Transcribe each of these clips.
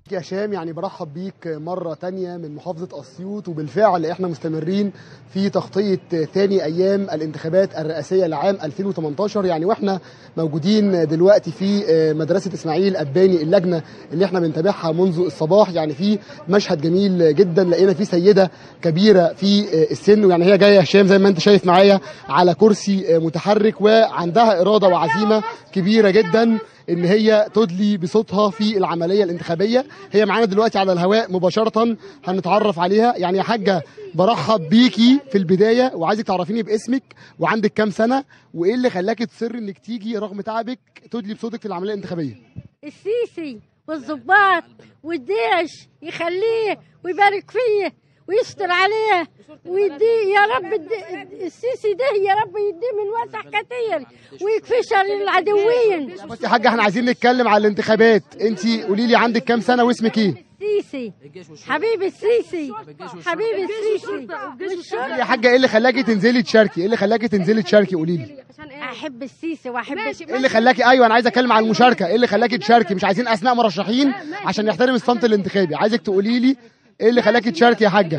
يا هشام يعني برحب بيك مرة تانية من محافظة أسيوط وبالفعل احنا مستمرين في تغطية ثاني أيام الانتخابات الرئاسية لعام 2018 يعني واحنا موجودين دلوقتي في مدرسة إسماعيل أباني اللجنة اللي احنا بنتابعها منذ الصباح يعني في مشهد جميل جدا لقينا في سيدة كبيرة في السن ويعني هي جاية هشام زي ما انت شايف معايا على كرسي متحرك وعندها إرادة وعزيمة كبيرة جدا ان هي تدلي بصوتها في العمليه الانتخابيه هي معانا دلوقتي على الهواء مباشره هنتعرف عليها يعني يا حاجه برحب بيكي في البدايه وعايزك تعرفيني باسمك وعندك كام سنه وايه اللي خلاكي تصر انك تيجي رغم تعبك تدلي بصوتك في العمليه الانتخابيه السيسي والضباط والجيش يخليه ويبارك فيه ويستر عليه ويديه يا رب السيسي ده يا رب يديه من وسع كتير ويكفي شر العدوين بس يا حاجه احنا عايزين نتكلم على الانتخابات انت قولي لي عندك كام سنه واسمك ايه السيسي حبيبي السيسي حبيبي السيسي يا حاجه ايه اللي خلاكي تنزلي تشاركي ايه اللي خلاكي تنزلي تشاركي قولي لي احب السيسي واحب ايه اللي خلاكي ايوه انا عايز اتكلم عن المشاركه ايه اللي خلاكي تشاركي مش عايزين اسماء مرشحين عشان نحترم الصمت الانتخابي عايزك تقولي لي ايه اللي خلاكي تشاركي يا حاجه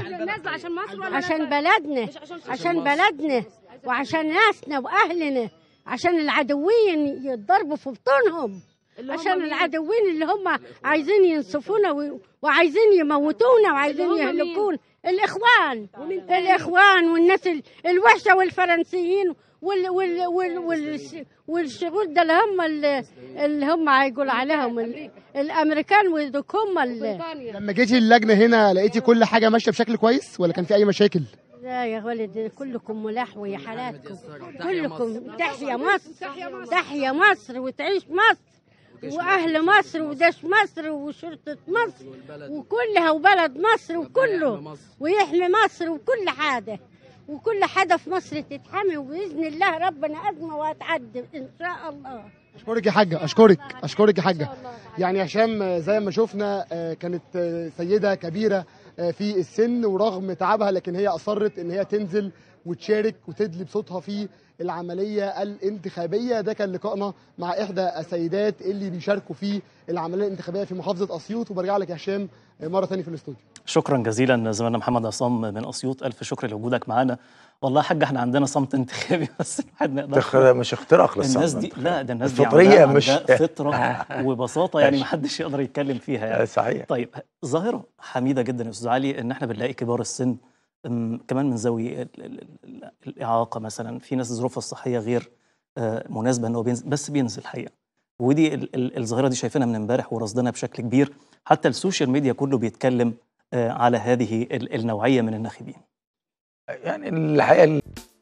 عشان بلدنا عشان بلدنا وعشان ناسنا واهلنا عشان العدوين يتضربوا في بطونهم عشان العدوين اللي هم عايزين ينصفونا وعايزين يموتونا وعايزين يهلكونا الاخوان الاخوان والناس الوحشه والفرنسيين وال وال وال وال والشغل ده اللي هم اللي هم هيقول عليهم الامريكان ودوك هم لما جيتي اللجنه هنا لقيتي كل حاجه ماشيه بشكل كويس ولا كان في اي مشاكل؟ لا يا ولد كلكم ملاح ويا حالاتكم كلكم تحيا مصر تحيا مصر وتعيش مصر واهل مصر ودش مصر وشرطه مصر وكلها وبلد مصر وكله ويحمي مصر وكل حاجه وكل حاجه في مصر تتحمي وباذن الله ربنا ازمه وهتعدي ان شاء الله اشكرك يا حاجه اشكرك اشكرك يا حاجه يعني هشام زي ما شفنا كانت سيده كبيره في السن ورغم تعبها لكن هي اصرت ان هي تنزل وتشارك وتدلي بصوتها في العمليه الانتخابيه ده كان لقائنا مع احدى السيدات اللي بيشاركوا في العمليه الانتخابيه في محافظه اسيوط وبرجع لك يا هشام مره ثانيه في الاستوديو شكرا جزيلا زميلنا محمد عصام من اسيوط الف شكر لوجودك معانا والله يا حاج احنا عندنا صمت انتخابي بس الواحد ما يقدرش مش اختراق للصمت الناس دي لا ده الناس دي الفطريه عندها مش عندها فطره وبساطه يعني ما حدش يقدر يتكلم فيها يعني صحيح طيب ظاهره حميده جدا يا استاذ علي ان احنا بنلاقي كبار السن كمان من ذوي الاعاقه مثلا في ناس ظروفها الصحيه غير مناسبه ان هو بينزل بس بينزل الحقيقه ودي الظاهره دي شايفينها من امبارح ورصدنا بشكل كبير حتى السوشيال ميديا كله بيتكلم على هذه النوعيه من الناخبين يعني الحقيقه